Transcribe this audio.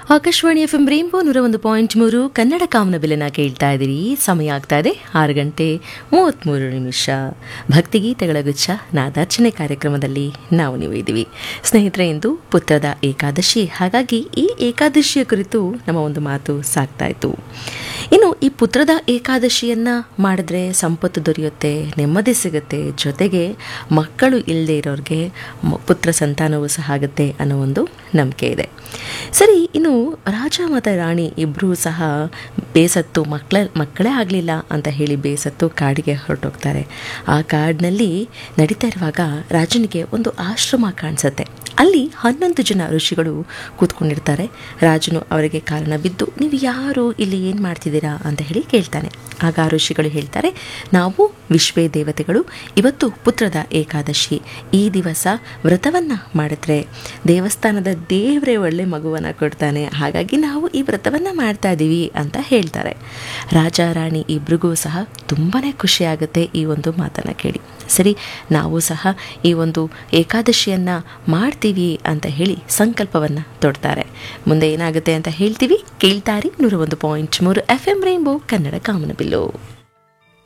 Akashvani F M rainbow ನೂರ ಒಂದು point ಮೂರು ಕನ್ನಡ ಕಾಮನ ಬೆಲೆನ ಕೇಳ್ತಾ ಇದ್ದೀರಿ ಸಮಯ ಆಗ್ತಾ ಇದೆ ಆರು ಗಂಟೆ ಮೂವತ್ತ್ಮೂರು ನಿಮಿಷ ಭಕ್ತಿಗೀತೆಗಳ ಗುಚ್ಛ ನಾದಾರ್ಚನೆ ಕಾರ್ಯಕ್ರಮದಲ್ಲಿ ನಾವು ನೀವು ಇದ್ದೀವಿ ಸ್ನೇಹಿತರೆ ಇಂದು ಪುತ್ರದ ಏಕಾದಶಿ ಹಾಗಾಗಿ ಈ ಏಕಾದಶಿಯ ಕುರಿತು ನಮ್ಮ ಒಂದು ಮಾತು ಸಾಗ್ತಾ ಇತ್ತು ಇನ್ನು ಈ ಪುತ್ರದ ಏಕಾದಶಿಯನ್ನ ಮಾಡಿದ್ರೆ ಸಂಪತ್ತು ದೊರೆಯುತ್ತೆ ನೆಮ್ಮದಿ ಸಿಗುತ್ತೆ ಜೊತೆಗೆ ಮಕ್ಕಳು ಇಲ್ಲದೆ ಇರೋರಿಗೆ ಮ- ಪುತ್ರ ಸಂತಾನವೂ ಸಹ ಆಗುತ್ತೆ ಅನ್ನೋ ಒಂದು ನಂಬಿಕೆ ಇದೆ ಸರಿ ಇನ್ನು ರಾಜ ಮತ್ತು ರಾಣಿ ಇಬ್ಬರೂ ಸಹ ಬೇಸತ್ತು ಮಕ್ಕಳ ಮಕ್ಕಳೇ ಆಗಲಿಲ್ಲ ಅಂತ ಹೇಳಿ ಬೇಸತ್ತು ಕಾಡಿಗೆ ಹೊರಟೋಗ್ತಾರೆ ಆ ಕಾಡಿನಲ್ಲಿ ನಡೀತಾ ಇರುವಾಗ ರಾಜನಿಗೆ ಒಂದು ಆಶ್ರಮ ಕಾಣಿಸುತ್ತೆ ಅಲ್ಲಿ ಹನ್ನೊಂದು ಜನ ಋಷಿಗಳು ಕೂತ್ಕೊಂಡಿರ್ತಾರೆ ರಾಜನು ಅವರಿಗೆ ಕಾರಣ ಬಿದ್ದು ನೀವು ಯಾರು ಇಲ್ಲಿ ಏನು ಮಾಡ್ತಿದ್ದೀರಾ ಅಂತ ಹೇಳಿ ಕೇಳ್ತಾನೆ ಆಗ ಆ ಋಷಿಗಳು ಹೇಳ್ತಾರೆ ನಾವು ವಿಶ್ವೇ ದೇವತೆಗಳು ಇವತ್ತು ಪುತ್ರದ ಏಕಾದಶಿ ಈ ದಿವಸ ವ್ರತವನ್ನು ಮಾಡಿದ್ರೆ ದೇವಸ್ಥಾನದ ದೇವರೇ ಒಳ್ಳೆ ಮಗುವನ್ನು ಕೊಡ್ತಾನೆ ಹಾಗಾಗಿ ನಾವು ಈ ವ್ರತವನ್ನು ಮಾಡ್ತಾ ಇದ್ದೀವಿ ಅಂತ ಹೇಳ್ತಾರೆ ರಾಜ ರಾಣಿ ಇಬ್ರಿಗೂ ಸಹ ತುಂಬಾ ಖುಷಿಯಾಗುತ್ತೆ ಈ ಒಂದು ಮಾತನ್ನು ಕೇಳಿ ಸರಿ ನಾವು ಸಹ ಈ ಒಂದು ಏಕಾದಶಿಯನ್ನು ಮಾಡ್ತೀವಿ ಅಂತ ಹೇಳಿ ಸಂಕಲ್ಪವನ್ನು ತೊಡ್ತಾರೆ ಮುಂದೆ ಏನಾಗುತ್ತೆ ಅಂತ ಹೇಳ್ತೀವಿ ಕೇಳ್ತಾರಿ ನೂರ ಒಂದು ಪಾಯಿಂಟ್ ಮೂರು ಎಫ್ ಎಂ ರೈನ್ಬೋ ಕನ್ನಡ ಕಾಮನಬಿಲ್ಲು